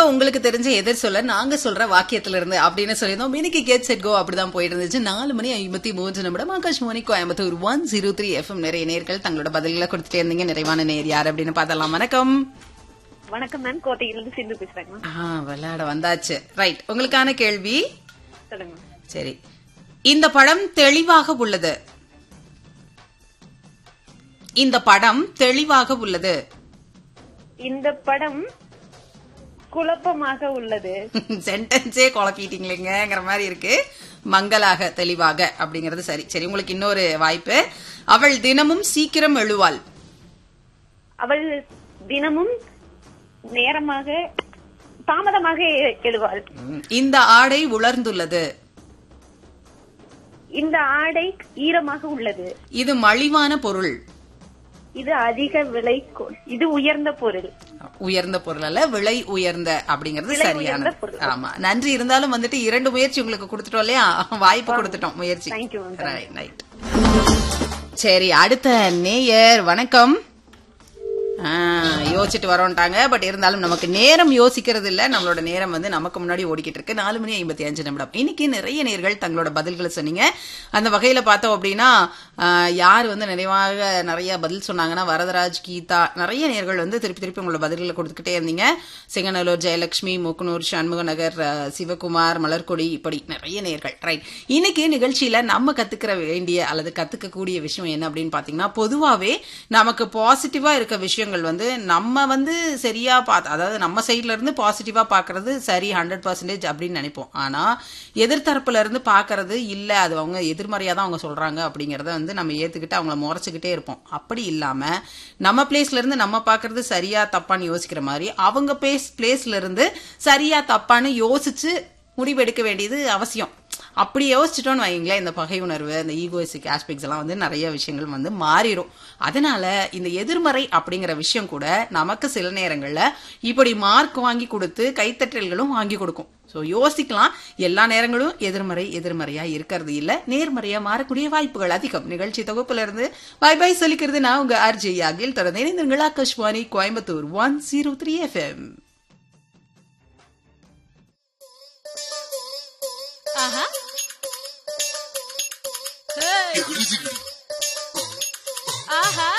உங்களுக்கு தெரிஞ்ச எதிர் சொல்ல நாங்க சொல்ற வாக்கியத்துல இருந்து அப்படின்னு சொல்லியிருந்தோம் இன்னைக்கு கேட் செட் கோ அப்படிதான் போயிட்டு இருந்துச்சு நாலு மணி ஐம்பத்தி மூன்று நிமிடம் Akashvani Coimbatore one zero three FM நிறைய நேர்கள் தங்களோட பதில்களை கொடுத்துட்டே இருந்தீங்க நிறைவான நேர் யார் அப்படின்னு பார்த்தலாம் வணக்கம் வணக்கம் மேம் கோட்டையிலிருந்து சிந்து பேசுறேங்க மேம் ஆ விளையாட வந்தாச்சு ரைட் உங்களுக்கான கேள்வி சொல்லுங்க மேம் சரி இந்த படம் தெளிவாக உள்ளது இந்த படம் தெளிவாக உள்ளது இந்த படம் குழப்பமாக உள்ளது சென்டென்ஸே குழப்பிட்டீங்களேங்கிற மாதிரி இருக்கு மங்களாக தெளிவாக அப்படிங்கறது சரி சரி உங்களுக்கு இன்னொரு வாய்ப்பு அவள் தினமும் சீக்கிரம் எழுவாள் அவள் தினமும் நேரமாக தாமதமாக எ- எழுவாள் ம், இந்த ஆடை உலர்ந்துள்ளது இந்த ஆடை ஈரமாக உள்ளது இது மலிவான பொருள் இது அதிக விலை கொ- இது உயர்ந்த பொருள் உயர்ந்த பொருள் அல்ல விலை உயர்ந்த அப்படிங்கறது விலை சரியான உயர்ந்த பொருள். ஆமா நன்றி இருந்தாலும் வந்துட்டு இரண்டு முயற்சி உங்களுக்கு கொடுத்துட்டோம் இல்லையா வாய்ப்பு கொடுத்துட்டோம் முயற்சி Thank you, ma'am. Right, right. சரி அடுத்த நேயர் வணக்கம் ஆ, யோசிச்சுட்டு வரோன்ட்டாங்க பட் இருந்தாலும் நமக்கு நேரம் யோசிக்கிறது இல்ல நம்மளோட நேரம் வந்து நமக்கு முன்னாடி ஓடிக்கிட்டு இருக்கு நாலு மணி ஐம்பத்தி அஞ்சு நிமிடம் இன்னைக்கு நிறைய நேர்கள் தங்களோட பதில்களை சொன்னீங்க அந்த வகையில பார்த்தோம் அப்படின்னா ஆ, யார் வந்து நிறைவாக நிறைய பதில் சொன்னாங்கன்னா வரதராஜ் கீதா நிறைய நேர்கள் வந்து திருப்பி திருப்பி உங்களோட பதில்களை கொடுத்துக்கிட்டே இருந்தீங்க சிங்கநல்லூர் ஜெயலட்சுமி முக்குனூர் சண்முக நகர் ஆ, சிவகுமார் மலர்கொடி இப்படி நிறைய நேர்கள் ரைட் இன்னைக்கு நிகழ்ச்சியில நம்ம கத்துக்கிற வேண்டிய அல்லது கத்துக்கக்கூடிய விஷயம் என்ன அப்படின்னு பாத்தீங்கன்னா பொதுவாவே நமக்கு பாசிட்டிவா இருக்க விஷயங்கள் வந்து நம்ம வந்து சரியா பார்த்து அதாவது நம்ம சைட்ல இருந்து பாசிட்டிவா பாக்குறது சரி ஹண்ட்ரட் பர்சன்டேஜ் அப்படின்னு நினைப்போம் ஆனா எதிர்த்தரப்புல இருந்து பாக்குறது இல்ல அது அவங்க எதிர்மறையா தான் அவங்க சொல்றாங்க அப்படிங்கறத வந்து நம்ம ஏத்துக்கிட்டு அவங்கள முறைச்சுக்கிட்டே இருப்போம் அப்படி இல்லாம நம்ம பிளேஸ்ல இருந்து நம்ம பாக்குறது சரியா தப்பான்னு யோசிக்கிற மாதிரி அவங்க பிளேஸ் பிளேஸ்ல இருந்து சரியா தப்பான்னு யோசிச்சு முடிவெடுக்க வேண்டியது அவசியம் அப்படி யோசிச்சிட்டோம்னு வைங்களேன் இந்த பகை உணர்வு இந்த ஈகோயிஸ்டிக் ஆஸ்பெக்ட்ஸ் எல்லாம் வந்து நிறைய விஷயங்கள் வந்து மாறிடும் அதனால இந்த எதிர்மறை அப்படிங்கிற விஷயம் கூட நமக்கு சில நேரங்கள்ல இப்படி மார்க் வாங்கி கொடுத்து கைத்தட்டல்களும் வாங்கி கொடுக்கும் சோ யோசிக்கலாம் எல்லா நேரங்களும் எதிர்மறை எதிர்மறையா இருக்கிறது இல்ல நேர்மறையா மாறக்கூடிய வாய்ப்புகள் அதிகம் நிகழ்ச்சி தொகுப்புல இருந்து பை பை சொல்லிக்கிறது நான் உங்க ஆர்ஜே யாகில் தொடர்ந்து இணைந்திருங்கள் Akashvani Coimbatore one zero three FM ஆஹா எகுடி சிகுடி